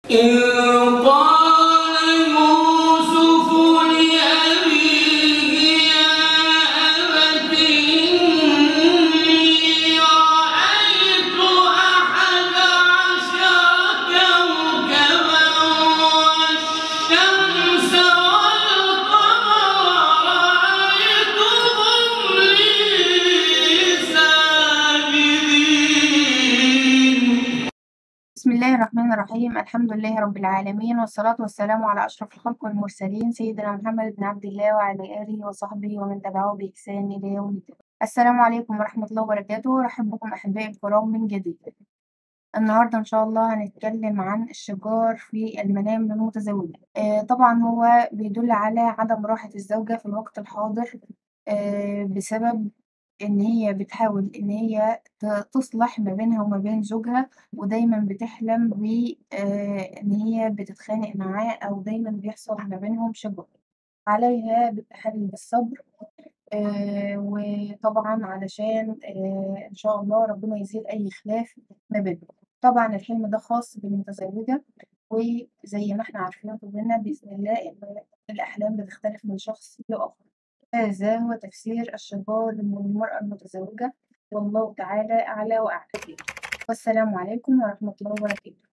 إذ قال يوسف لأبيه يا أبت إني رأيت أحد عشر كوكبا والشمس والقمر رأيتهم لي ساجدين بسم الله الرحمن الرحيم الحمد لله رب العالمين والصلاة والسلام على أشرف الخلق والمرسلين سيدنا محمد بن عبد الله وعلى آله وصحبه ومن تبعه بإحسان إلى يوم الدين السلام عليكم ورحمة الله وبركاته أرحب بكم أحبائي الكرام من جديد النهاردة إن شاء الله هنتكلم عن الشجار في المنام للمتزوجة آه طبعا هو بيدل على عدم راحة الزوجة في الوقت الحاضر آه بسبب إن هي بتحاول إن هي ت- تصلح ما بينها وما بين زوجها ودايما بتحلم ب آه إن هي بتتخانق معاه أو دايما بيحصل ما بينهم شجار عليها بالتحلي بالصبر آه وطبعا علشان آه إن شاء الله ربنا يزيل أي خلاف ما بينهم طبعا الحلم ده خاص بالمتزوجة وزي ما احنا عارفين كلنا بإذن الله إن الأحلام بتختلف من شخص لآخر هذا هو تفسير الشجار للمرأة المتزوجة والله تعالى أعلى وأعلى والسلام عليكم ورحمة الله وبركاته